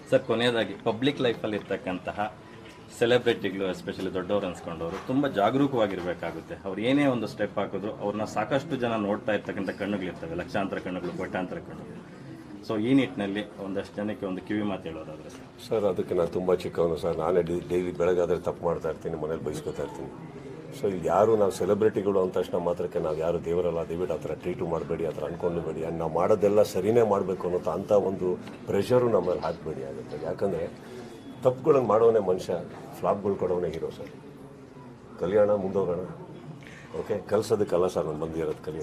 sir ಕೊನೆಯದಾಗಿ public ಲೈಫಲ್ಲಿ ಇರ್ತಕ್ಕಂತಹ ಸೆಲೆಬ್ರಿಟಿಗಳು ಎಸ್ಪೆಷಲಿ ದೊಡ್ಡವರು ಅನ್ಸ್ಕೊಂಡವರು ತುಂಬ ಜಾಗರೂಕವಾಗಿರಬೇಕಾಗುತ್ತೆ ಅವ್ರು ಏನೇ ಒಂದು ಸ್ಟೆಪ್ ಹಾಕಿದ್ರು ಅವ್ರನ್ನ ಸಾಕಷ್ಟು ಜನ ನೋಡ್ತಾ ಇರ್ತಕ್ಕಂಥ ಕಣ್ಣುಗಳಿರ್ತವೆ ಲಕ್ಷಾಂತರ ಕಣ್ಣುಗಳು ಕೋಟ್ಯಾಂತರ ಕಣ್ಣುಗಳು ಸೊ ಈ ನಿಟ್ಟಿನಲ್ಲಿ ಒಂದಷ್ಟು ಜನಕ್ಕೆ ಒಂದು ಕಿವಿ ಮಾತು ಹೇಳೋದಾದ್ರೆ ಸರ್ ಸರ್ ಅದಕ್ಕೆ ನಾನು ತುಂಬ ಚಿಕ್ಕವನು ಸರ್ ನಾನೇ ಡೈಲಿ ಬೆಳಗಾದ್ರೆ ತಪ್ಪು ಮಾಡ್ತಾ ಇರ್ತೀನಿ ಮನೇಲಿ ಬೈಸ್ಕೊತಾ ಇರ್ತೀನಿ ಸೊ ಇಲ್ಲಿ ಯಾರು ನಾವು ಸೆಲೆಬ್ರಿಟಿಗಳು ಅಂದ ತಕ್ಷಣ ಮಾತ್ರಕ್ಕೆ ನಾವು ಯಾರು ದೇವರಲ್ಲ ದಯವಿಟ್ಟು ಆ ಥರ ಟ್ರೀಟು ಮಾಡಬೇಡಿ ಆ ಥರ ಅನ್ಕೊಂಡ್ಬೇಡಿ ಆ್ಯಂಡ್ ನಾವು ಮಾಡೋದೆಲ್ಲ ಸರಿನೇ ಮಾಡಬೇಕು ಅನ್ನೋ ಅಂಥ ಒಂದು ಪ್ರೆಷರು ನಮ್ಮಲ್ಲಿ ಹಾಕಬೇಡಿ ಆಗುತ್ತೆ ಯಾಕಂದರೆ ತಪ್ಪುಗಳನ್ನು ಮಾಡೋನೇ ಮನುಷ್ಯ ಫ್ಲಾಪ್ಗಳು ಕೊಡೋನೇ ಹೀರೋ ಸರ್ ಕಲ್ಯಾಣ ಮುಂದೋಗೋಣ ಓಕೆ ಕಲ್ಸೋದಕ್ಕಲ್ಲ ಸರ್ ನಾನು ಬಂದಿರೋದು ಕಲಿಯೋದು